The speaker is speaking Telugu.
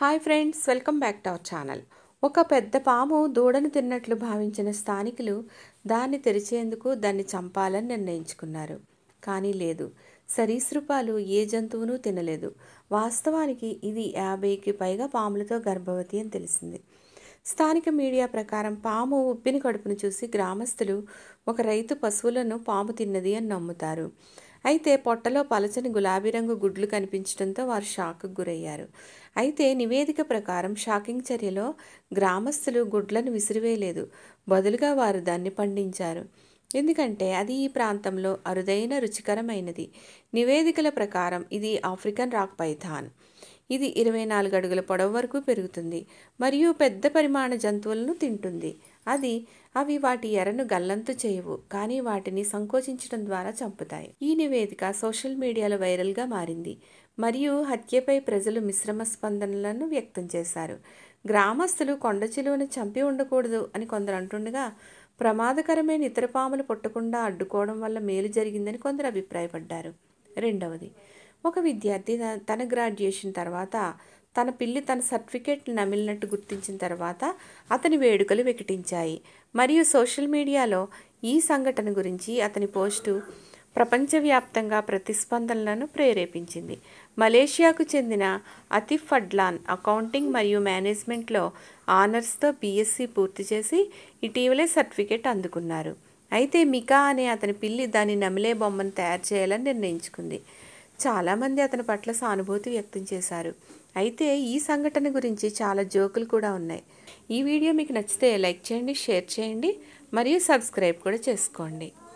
hi friends welcome back to our channel ఒక పెద్ద పాము దూడను తిన్నట్లు భావించిన స్థానికులు దాన్ని తెరిచేందుకు దాన్ని చంపాలని నిర్ణయించుకున్నారు కానీ లేదు సరీసృపాలు ఏ జంతువును తినలేదు వాస్తవానికి ఇది యాభైకి పైగా పాములతో గర్భవతి అని తెలిసింది స్థానిక మీడియా ప్రకారం పాము ఉబ్బిన కడుపును చూసి గ్రామస్తులు ఒక రైతు పశువులను పాము తిన్నది అని నమ్ముతారు అయితే పొట్టలో పలచని గులాబీ రంగు గుడ్లు కనిపించడంతో వారు షాక్కు గురయ్యారు అయితే నివేదిక ప్రకారం షాకింగ్ చర్యలో గ్రామస్తులు గుడ్లను విసిరివేయలేదు బదులుగా వారు దాన్ని పండించారు ఎందుకంటే అది ఈ ప్రాంతంలో అరుదైన రుచికరమైనది నివేదికల ప్రకారం ఇది ఆఫ్రికన్ రాక్ పైథాన్ ఇది ఇరవై నాలుగు అడుగుల పొడవు వరకు పెరుగుతుంది మరియు పెద్ద పరిమాణ జంతువులను తింటుంది అది అవి వాటి ఎరను గల్లంతు చేయవు కానీ వాటిని సంకోచించడం ద్వారా చంపుతాయి ఈ నివేదిక సోషల్ మీడియాలో వైరల్గా మారింది మరియు హత్యపై ప్రజలు మిశ్రమ స్పందనలను వ్యక్తం చేశారు గ్రామస్తులు కొండ చిలువను చంపి ఉండకూడదు అని కొందరు అంటుండగా ప్రమాదకరమైన ఇతర పాములు పుట్టకుండా అడ్డుకోవడం వల్ల మేలు జరిగిందని కొందరు అభిప్రాయపడ్డారు రెండవది ఒక విద్యార్థి త- తన గ్రాడ్యుయేషన్ తర్వాత తన పిల్లి తన సర్టిఫికేట్ నమిలినట్టు గుర్తించిన తర్వాత అతని వేడుకలు వికటించాయి మరియు సోషల్ మీడియాలో ఈ సంఘటన గురించి అతని పోస్టు ప్రపంచవ్యాప్తంగా ప్రతిస్పందనలను ప్రేరేపించింది మలేషియాకు చెందిన అతిఫ్ ఫడ్లాన్ అకౌంటింగ్ మరియు మేనేజ్మెంట్లో ఆనర్స్తో బీఎస్సీ పూర్తి చేసి ఇటీవలే సర్టిఫికేట్ అందుకున్నారు అయితే మికా అనే అతని పిల్లి దాని నమిలే బొమ్మను తయారు చేయాలని నిర్ణయించుకుంది చాలామంది అతని పట్ల సానుభూతి వ్యక్తం చేశారు అయితే ఈ సంఘటన గురించి చాలా జోకులు కూడా ఉన్నాయి ఈ వీడియో మీకు నచ్చితే లైక్ చేయండి షేర్ చేయండి మరియు సబ్స్క్రైబ్ కూడా చేసుకోండి